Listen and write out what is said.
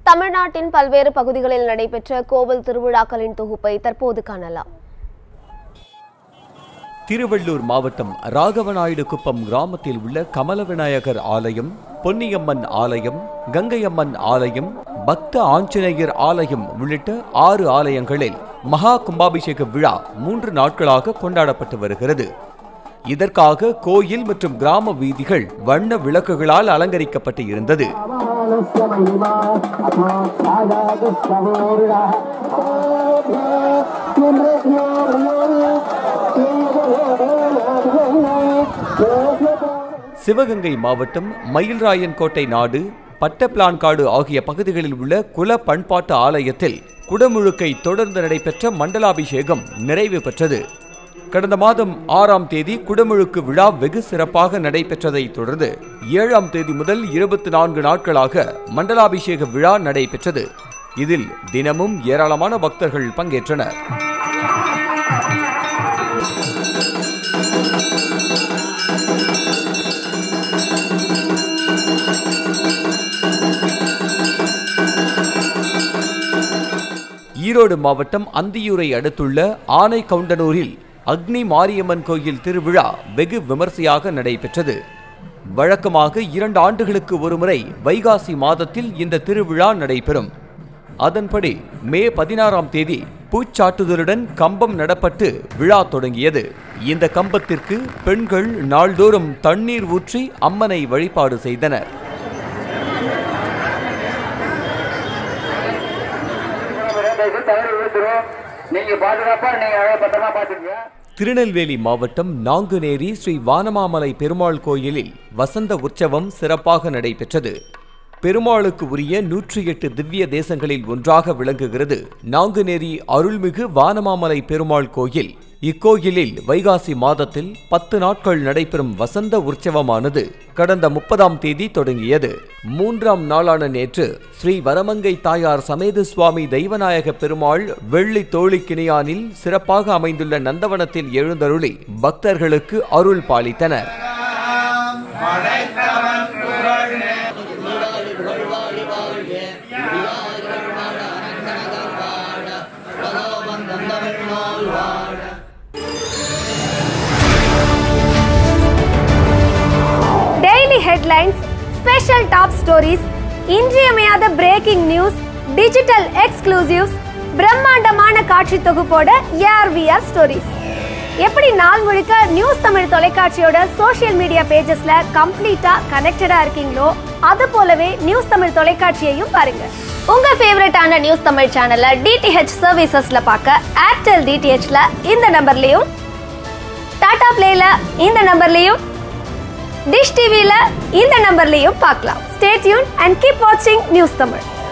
தமிழ்நாட்டின் பல்வேறு பகுதிகளில் நடைபெற்ற கோவில் திருவிழாக்களின் தொகுப்பை தற்போது காணலாம் திருவள்ளூர் மாவட்டம் ராகவநாயுடு குப்பம் கிராமத்தில் உள்ள கமல விநாயகர் ஆலயம் பொன்னியம்மன் ஆலயம் கங்கையம்மன் ஆலயம் பக்த ஆஞ்சநேயர் ஆலயம் உள்ளிட்ட ஆறு ஆலயங்களில் மகா கும்பாபிஷேக விழா மூன்று நாட்களாக கொண்டாடப்பட்டு வருகிறது இதற்காக கோயில் மற்றும் கிராம வீதிகள் வண்ண விளக்குகளால் அலங்கரிக்கப்பட்டு இருந்தது சிவகங்கை மாவட்டம் மயில்ராயன் கோட்டை நாடு பட்டப்பிளான்காடு ஆகிய பகுதிகளில் உள்ள குல பண்பாட்டு ஆலயத்தில் குடமுழுக்கை தொடர்ந்து நடைபெற்ற மண்டலாபிஷேகம் நிறைவு பெற்றது கடந்த மாதம் ஆறாம் தேதி குடமுழுக்கு விழா வெகு சிறப்பாக நடைபெற்றதைத் தொடர்ந்து ஏழாம் தேதி முதல் இருபத்தி நான்கு நாட்களாக மண்டலாபிஷேக விழா நடைபெற்றது இதில் தினமும் ஏராளமான பக்தர்கள் பங்கேற்றனர் ஈரோடு மாவட்டம் அந்தியூரை அடுத்துள்ள ஆனை கவுண்டனூரில் அக்னி மாரியம்மன் கோயில் திருவிழா வெகு விமர்சையாக நடைபெற்றது வழக்கமாக இரண்டு ஆண்டுகளுக்கு ஒருமுறை வைகாசி மாதத்தில் இந்த திருவிழா நடைபெறும் அதன்படி மே பதினாறாம் தேதி பூச்சாட்டுதலுடன் கம்பம் நடப்பட்டு விழா தொடங்கியது இந்த கம்பத்திற்கு பெண்கள் நாள்தோறும் தண்ணீர் ஊற்றி அம்மனை வழிபாடு செய்தனர் தயவு தவறு விழுந்துரும் நீங்க பாதுகாப்பா நீங்க அழகா பத்திரமா பாத்துக்கங்க திருநெல்வேலி மாவட்டம் நாங்குநேரி ஸ்ரீ வானமாமலை பெருமாள் கோயிலில் வசந்த உற்சவம் சிறப்பாக நடைபெற்றது பெருமாளுக்கு உரிய நூற்றி எட்டு திவ்ய தேசங்களில் ஒன்றாக விளங்குகிறது நாங்குநேரி அருள்மிகு வானமாமலை பெருமாள் கோயில் இக்கோயிலில் வைகாசி மாதத்தில் பத்து நாட்கள் நடைபெறும் வசந்த உற்சவமானது கடந்த முப்பதாம் தேதி தொடங்கியது மூன்றாம் நாளான நேற்று ஸ்ரீ வரமங்கை தாயார் சமேத சுவாமி தெய்வநாயக பெருமாள் வெள்ளி தோழிக்கிணியானில் சிறப்பாக அமைந்துள்ள நந்தவனத்தில் எழுந்தருளி பக்தர்களுக்கு அருள் பாலித்தனர் daily headlines special top stories இன்றியமையாத பிரேக்கிங் நியூஸ் டிஜிட்டல் எக்ஸ்க்ளூசிவ்ஸ் பிரம்மாண்டமான காட்சி தொகுப்போட ஏஆர்விஆர் ஸ்டோரிஸ் எப்படி நாள் முழுக்க நியூஸ் தமிழ் தொலைக்காட்சியோட சோஷியல் மீடியா பேஜஸ்ல கம்ப்ளீட்டா கனெக்டடா இருக்கீங்களோ அது போலவே நியூஸ் தமிழ் தொலைக்காட்சியையும் பாருங்க உங்க ஃபேவரட்டான நியூஸ் தமிழ் சேனலை டிடிஹெச் சர்வீசஸ்ல பார்க்க ஏர்டெல் டிடிஹெச்ல இந்த நம்பர்லயும் டாடா பிளேல இந்த நம்பர்லயும் டிஷ் டிவில இந்த நம்பர்லயும் பார்க்கலாம் ஸ்டே டியூன் அண்ட் கீப் வாட்சிங் நியூஸ் தமிழ்